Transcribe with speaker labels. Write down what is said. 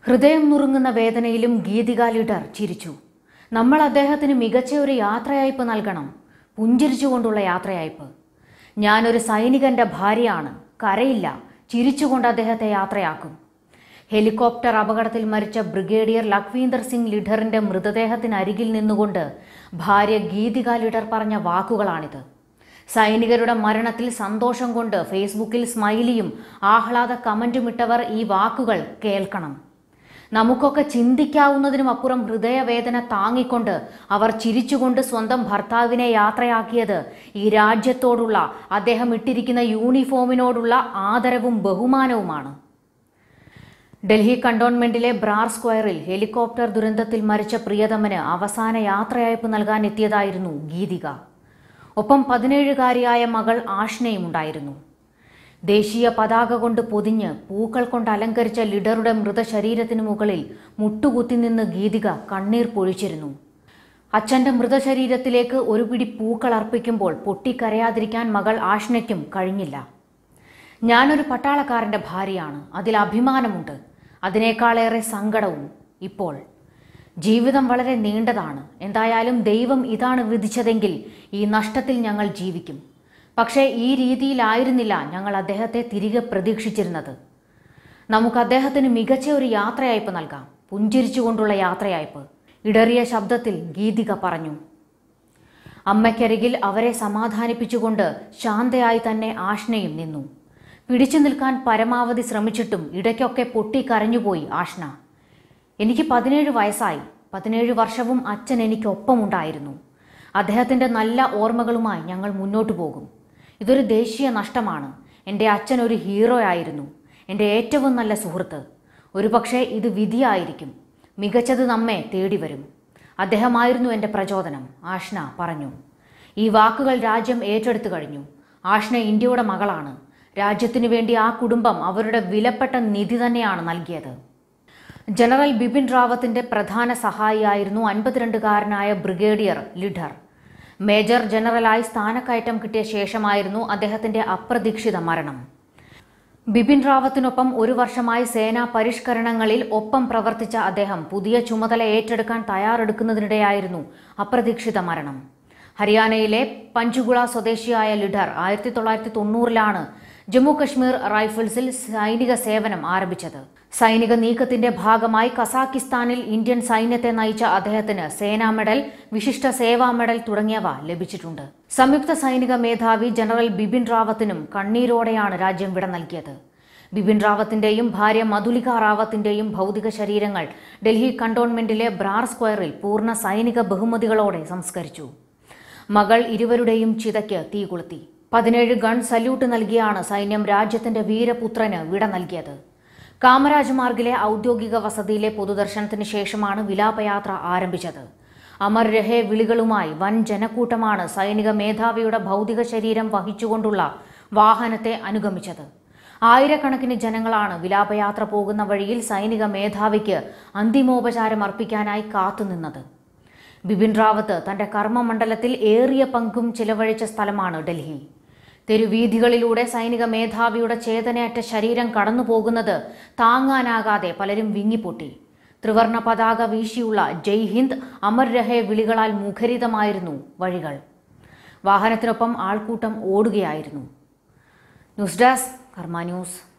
Speaker 1: ഹൃദയം നുറുങ്ങുന്ന വേദനയിലും ഗീതിക ലീഡർ ചിരിച്ചു നമ്മൾ അദ്ദേഹത്തിന് മികച്ച ഒരു യാത്രയയപ്പ് നൽകണം പുഞ്ചിരിച്ചുകൊണ്ടുള്ള യാത്രയയപ്പ് ഞാനൊരു സൈനികന്റെ ഭാര്യയാണ് കരയില്ല ചിരിച്ചുകൊണ്ട് അദ്ദേഹത്തെ യാത്രയാക്കും ഹെലികോപ്റ്റർ അപകടത്തിൽ മരിച്ച ബ്രിഗേഡിയർ ലഖ്വീന്ദർ സിംഗ് ലിഡറിന്റെ മൃതദേഹത്തിനരികിൽ നിന്നുകൊണ്ട് ഭാര്യ ഗീതിക ലിഡർ പറഞ്ഞ വാക്കുകളാണിത് സൈനികരുടെ മരണത്തിൽ സന്തോഷം കൊണ്ട് ഫേസ്ബുക്കിൽ സ്മൈലിയും ആഹ്ലാദ കമന്റും ഇട്ടവർ ഈ വാക്കുകൾ കേൾക്കണം നമുക്കൊക്കെ ചിന്തിക്കാവുന്നതിനും അപ്പുറം ഹൃദയവേദന താങ്ങിക്കൊണ്ട് അവർ ചിരിച്ചുകൊണ്ട് സ്വന്തം ഭർത്താവിനെ യാത്രയാക്കിയത് ഈ രാജ്യത്തോടുള്ള അദ്ദേഹം ഇട്ടിരിക്കുന്ന യൂണിഫോമിനോടുള്ള ആദരവും ബഹുമാനവുമാണ് ഡൽഹി കണ്ടോൺമെന്റിലെ ബ്രാർ സ്ക്വയറിൽ ഹെലികോപ്റ്റർ ദുരന്തത്തിൽ മരിച്ച പ്രിയതമന് അവസാന യാത്രയയപ്പ് നൽകാൻ എത്തിയതായിരുന്നു ഗീതിക ഒപ്പം പതിനേഴുകാരിയായ മകൾ ആഷ്നയും ഉണ്ടായിരുന്നു ദേശീയ പതാക കൊണ്ട് പൊതിഞ്ഞ് പൂക്കൾ കൊണ്ട് അലങ്കരിച്ച ലിഡറുടെ മൃതശരീരത്തിനു മുകളിൽ മുട്ടുകുത്തി നിന്ന് ഗീതിക കണ്ണീർ പൊഴിച്ചിരുന്നു അച്ഛന്റെ മൃതശരീരത്തിലേക്ക് ഒരു പിടി പൂക്കൾ അർപ്പിക്കുമ്പോൾ പൊട്ടിക്കരയാതിരിക്കാൻ മകൾ ആഷ്നയ്ക്കും കഴിഞ്ഞില്ല ഞാനൊരു പട്ടാളക്കാരന്റെ ഭാര്യയാണ് അതിൽ അഭിമാനമുണ്ട് അതിനേക്കാളേറെ സങ്കടവും ഇപ്പോൾ ജീവിതം വളരെ നീണ്ടതാണ് എന്തായാലും ദൈവം ഇതാണ് വിധിച്ചതെങ്കിൽ ഈ നഷ്ടത്തിൽ ഞങ്ങൾ ജീവിക്കും പക്ഷേ ഈ രീതിയിലായിരുന്നില്ല ഞങ്ങൾ അദ്ദേഹത്തെ തിരികെ പ്രതീക്ഷിച്ചിരുന്നത് നമുക്ക് അദ്ദേഹത്തിന് മികച്ച ഒരു യാത്രയയപ്പ് നൽകാം പുഞ്ചിരിച്ചുകൊണ്ടുള്ള യാത്രയയപ്പ് ഇടറിയ ശബ്ദത്തിൽ ഗീതിക പറഞ്ഞു അമ്മയ്ക്കരികിൽ അവരെ സമാധാനിപ്പിച്ചുകൊണ്ട് ശാന്തയായി തന്നെ ആഷ്നയും നിന്നു പിടിച്ചു നിൽക്കാൻ പരമാവധി ശ്രമിച്ചിട്ടും ഇടയ്ക്കൊക്കെ പൊട്ടിക്കരഞ്ഞുപോയി ആഷ്ന എനിക്ക് പതിനേഴ് വയസ്സായി പതിനേഴ് വർഷവും അച്ഛൻ എനിക്കൊപ്പമുണ്ടായിരുന്നു അദ്ദേഹത്തിൻ്റെ നല്ല ഓർമ്മകളുമായി ഞങ്ങൾ മുന്നോട്ടു പോകും ഇതൊരു ദേശീയ നഷ്ടമാണ് എൻ്റെ അച്ഛൻ ഒരു ഹീറോ ആയിരുന്നു എൻ്റെ ഏറ്റവും നല്ല സുഹൃത്ത് ഒരുപക്ഷെ ഇത് വിധിയായിരിക്കും മികച്ചത് നമ്മെ തേടി വരും അദ്ദേഹമായിരുന്നു എൻ്റെ പ്രചോദനം ആഷ്ന പറഞ്ഞു ഈ വാക്കുകൾ രാജ്യം ഏറ്റെടുത്തു കഴിഞ്ഞു ആഷ്ന ഇന്ത്യയുടെ മകളാണ് രാജ്യത്തിനു വേണ്ടി ആ കുടുംബം അവരുടെ വിലപ്പെട്ട നിധി തന്നെയാണ് നൽകിയത് ജനറൽ ബിപിൻ റാവത്തിന്റെ പ്രധാന സഹായിയായിരുന്നു അൻപത്തിരണ്ടുകാരനായ ബ്രിഗേഡിയർ ലിഡർ മേജർ ജനറലായി സ്ഥാനക്കയറ്റം കിട്ടിയ ശേഷമായിരുന്നു അദ്ദേഹത്തിന്റെ അപ്രതീക്ഷിത മരണം ബിപിൻ റാവത്തിനൊപ്പം ഒരു വർഷമായി സേനാ പരിഷ്കരണങ്ങളിൽ ഒപ്പം പ്രവർത്തിച്ച അദ്ദേഹം പുതിയ ചുമതല ഏറ്റെടുക്കാൻ തയ്യാറെടുക്കുന്നതിനിടെയായിരുന്നു അപ്രതീക്ഷിത മരണം ഹരിയാനയിലെ പഞ്ചുഗുള സ്വദേശിയായ ലിഡർ ആയിരത്തി തൊള്ളായിരത്തി തൊണ്ണൂറിലാണ് ജമ്മു കശ്മീർ റൈഫിൾസിൽ സൈനിക സേവനം ആരംഭിച്ചത് സൈനിക നീക്കത്തിന്റെ ഭാഗമായി കസാക്കിസ്ഥാനിൽ ഇന്ത്യൻ സൈന്യത്തെ നയിച്ച അദ്ദേഹത്തിന് സേനാ മെഡൽ വിശിഷ്ട സേവാ മെഡൽ തുടങ്ങിയവ ലഭിച്ചിട്ടുണ്ട് സംയുക്ത സൈനിക മേധാവി ജനറൽ ബിപിൻ റാവത്തിനും കണ്ണീരോടെയാണ് രാജ്യം വിട നൽകിയത് ബിപിൻ റാവത്തിന്റെയും ഭാര്യ മധുലിക റാവത്തിന്റെയും ഭൗതിക ശരീരങ്ങൾ ഡൽഹി കണ്ടോൺമെന്റിലെ ബ്രാർ സ്ക്വയറിൽ പൂർണ്ണ സൈനിക ബഹുമതികളോടെ സംസ്കരിച്ചു മകൾ ഇരുവരുടെയും ചിതയ്ക്ക് തീ കൊളുത്തി പതിനേഴ് ഗൺ സല്യൂട്ട് നൽകിയാണ് സൈന്യം രാജ്യത്തിന്റെ വീരപുത്രന് വിട നൽകിയത് കാമരാജ് മാർഗിലെ ഔദ്യോഗിക വസതിയിലെ പൊതുദർശനത്തിന് ശേഷമാണ് വിലാപയാത്ര ആരംഭിച്ചത് അമർ രഹേ വിളികളുമായി വൻ ജനക്കൂട്ടമാണ് സൈനിക മേധാവിയുടെ ഭൗതിക ശരീരം വഹിച്ചുകൊണ്ടുള്ള വാഹനത്തെ അനുഗമിച്ചത് ആയിരക്കണക്കിന് ജനങ്ങളാണ് വിലാപയാത്ര പോകുന്ന വഴിയിൽ സൈനിക മേധാവിക്ക് അന്തിമോപചാരം അർപ്പിക്കാനായി കാത്തുനിന്നത് ബിപിൻ റാവത്ത് തന്റെ കർമ്മമണ്ഡലത്തിൽ ഏറിയ പങ്കും ചിലവഴിച്ച സ്ഥലമാണ് ഡൽഹി തെരുവീഥികളിലൂടെ സൈനിക മേധാവിയുടെ ചേതനയറ്റ ശരീരം കടന്നു പോകുന്നത് താങ്ങാനാകാതെ പലരും വിങ്ങിപ്പൊട്ടി ത്രിവർണ പതാക വീശിയുള്ള ജയ് ഹിന്ദ് അമർ രഹേ വിളികളാൽ മുഖരിതമായിരുന്നു വഴികൾ വാഹനത്തിനൊപ്പം ആൾക്കൂട്ടം ഓടുകയായിരുന്നു ന്യൂസ് ഡെസ്ക് കർമ്മ ന്യൂസ്